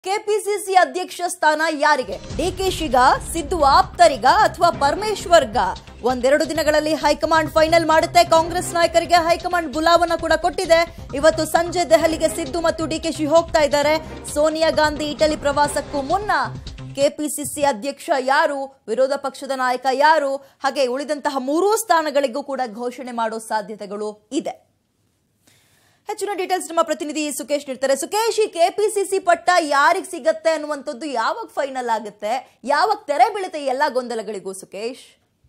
KPCC ಅಧ್ಯಕ್ಷ ಸ್ಥಾನ ಯಾರಿಗೆ ಡಿಕೆಶಿಗ ಸಿದ್ದು ಆಪ್ತರಿಗ ಅಥವಾ ಪರಮೇಶ್ವರ್ಗ ಒಂದೆರಡು ದಿನಗಳಲ್ಲಿ ಹೈಕಮಾಂಡ್ ಫೈನಲ್ ಮಾಡುತ್ತೆ ಕಾಂಗ್ರೆಸ್ ನಾಯಕರಿಗೆ ಹೈಕಮಾಂಡ್ ಬುಲಾವನ್ನ ಕೂಡ ಕೊಟ್ಟಿದೆ ಇವತ್ತು ಸಂಜೆ ದೆಹಲಿಗೆ ಸಿದ್ದು ಮತ್ತು ಡಿಕೆಶಿ ಹೋಗ್ತಾ ಇದ್ದಾರೆ ಸೋನಿಯಾ ಗಾಂಧಿ ಇಟಲಿ ಪ್ರವಾಸಕ್ಕೂ ಮುನ್ನ ಕೆಪಿಸಿಸಿ ಅಧ್ಯಕ್ಷ ಯಾರು ವಿರೋಧ ಪಕ್ಷದ ನಾಯಕ ಯಾರು ಹಾಗೆ ಉಳಿದಂತಹ ಮೂರೂ ಸ್ಥಾನಗಳಿಗೂ ಕೂಡ ಘೋಷಣೆ ಮಾಡೋ ಸಾಧ್ಯತೆಗಳು ಇದೆ ಹೆಚ್ಚಿನ ಡೀಟೇಲ್ಸ್ ನಮ್ಮ ಪ್ರತಿನಿಧಿ ಸುಕೇಶ್ ನೀಡ್ತಾರೆ ಸುಕೇಶ್ ಈ ಕೆಪಿಸಿಸಿ ಪಟ್ಟ ಯಾರಿಗ್ ಸಿಗತ್ತೆ ಅನ್ನುವಂಥದ್ದು ಯಾವಾಗ ಫೈನಲ್ ಆಗುತ್ತೆ ಯಾವಾಗ ತೆರೆ ಬೀಳುತ್ತೆ ಈ ಎಲ್ಲಾ ಗೊಂದಲಗಳಿಗೂ ಸುಕೇಶ್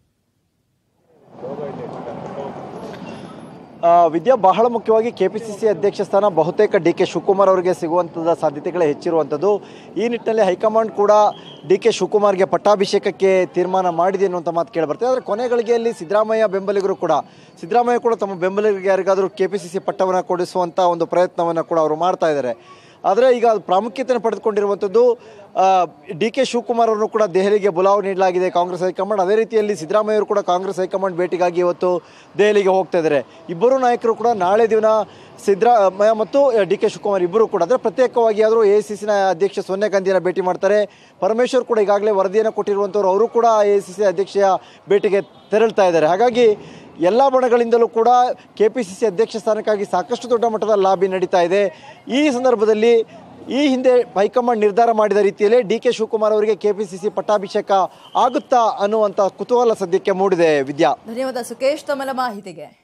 ಆ, ವಿದ್ಯಾ ಬಹಳ ಮುಖ್ಯವಾಗಿ ಕೆಪಿಸಿಸಿ ಅಧ್ಯಕ್ಷ ಸ್ಥಾನ ಬಹುತೇಕ ಡಿ ಕೆ ಶಿವಕುಮಾರ್ ಅವರಿಗೆ ಸಿಗುವಂಥದ್ದು ಸಾಧ್ಯತೆಗಳೇ ಹೆಚ್ಚಿರುವಂಥದ್ದು ಈ ನಿಟ್ಟಿನಲ್ಲಿ ಹೈಕಮಾಂಡ್ ಕೂಡ ಡಿ ಕೆ ಶಿವಕುಮಾರ್ಗೆ ಪಟ್ಟಾಭಿಷೇಕಕ್ಕೆ ತೀರ್ಮಾನ ಮಾಡಿದೆ ಅನ್ನುವಂಥ ಮಾತು ಕೇಳಿಬರ್ತದೆ ಆದರೆ ಕೊನೆ ಗಳಿಗೆಯಲ್ಲಿ ಸಿದ್ದರಾಮಯ್ಯ ಬೆಂಬಲಿಗರು ಕೂಡ ಸಿದ್ದರಾಮಯ್ಯ ಕೂಡ ತಮ್ಮ ಬೆಂಬಲಿಗರಿಗೆ ಯಾರಿಗಾದರೂ ಕೆ ಪಿ ಸಿ ಸಿ ಪಟ್ಟವನ್ನು ಕೊಡಿಸುವಂಥ ಒಂದು ಪ್ರಯತ್ನವನ್ನು ಕೂಡ ಅವರು ಮಾಡ್ತಾ ಇದ್ದಾರೆ ಆದರೆ ಈಗ ಅದು ಪ್ರಾಮುಖ್ಯತೆಯನ್ನು ಪಡೆದುಕೊಂಡಿರುವಂಥದ್ದು ಡಿ ಕೆ ಶಿವಕುಮಾರ್ ಅವರನ್ನು ಕೂಡ ದೆಹಲಿಗೆ ಬುಲಾವ್ ನೀಡಲಾಗಿದೆ ಕಾಂಗ್ರೆಸ್ ಹೈಕಮಾಂಡ್ ಅದೇ ರೀತಿಯಲ್ಲಿ ಸಿದ್ದರಾಮಯ್ಯ ಅವರು ಕೂಡ ಕಾಂಗ್ರೆಸ್ ಹೈಕಮಾಂಡ್ ಭೇಟಿಗಾಗಿ ಇವತ್ತು ದೆಹಲಿಗೆ ಹೋಗ್ತಾ ಇದ್ದಾರೆ ಇಬ್ಬರು ನಾಯಕರು ಕೂಡ ನಾಳೆ ದಿನ ಸಿದ್ದರಾಮಯ್ಯ ಮತ್ತು ಡಿ ಕೆ ಶಿವಕುಮಾರ್ ಇಬ್ಬರು ಕೂಡ ಅಂದರೆ ಪ್ರತ್ಯೇಕವಾಗಿ ಆದರೂ ಎ ಸಿ ಸಿನ ಅಧ್ಯಕ್ಷ ಸೋನಿಯಾ ಗಾಂಧಿಯನ್ನು ಭೇಟಿ ಮಾಡ್ತಾರೆ ಪರಮೇಶ್ವರ್ ಕೂಡ ಈಗಾಗಲೇ ವರದಿಯನ್ನು ಕೊಟ್ಟಿರುವಂಥವ್ರು ಅವರು ಕೂಡ ಎ ಸಿ ಸಿ ಅಧ್ಯಕ್ಷೆಯ ಭೇಟಿಗೆ ತೆರಳ್ತಾ ಇದ್ದಾರೆ ಹಾಗಾಗಿ ಎಲ್ಲ ಬಣಗಳಿಂದಲೂ ಕೂಡ ಕೆ ಪಿ ಸಿ ಸಿ ಅಧ್ಯಕ್ಷ ಸ್ಥಾನಕ್ಕಾಗಿ ಸಾಕಷ್ಟು ದೊಡ್ಡ ಮಟ್ಟದ ಲಾಬಿ ನಡೀತಾ ಇದೆ ಈ ಸಂದರ್ಭದಲ್ಲಿ ಈ ಹಿಂದೆ ಹೈಕಮಾಂಡ್ ನಿರ್ಧಾರ ಮಾಡಿದ ರೀತಿಯಲ್ಲೇ ಡಿ ಕೆ ಶಿವಕುಮಾರ್ ಅವರಿಗೆ ಕೆ ಪಿ ಸಿ ಸಿ ಪಟ್ಟಾಭಿಷೇಕ ಆಗುತ್ತಾ ಅನ್ನುವಂಥ ಕುತೂಹಲ ಸದ್ಯಕ್ಕೆ ಮೂಡಿದೆ ವಿದ್ಯಾ ಧನ್ಯವಾದ ಸುಕೇಶ್ ತಮ್ಮೆಲ್ಲ ಮಾಹಿತಿಗೆ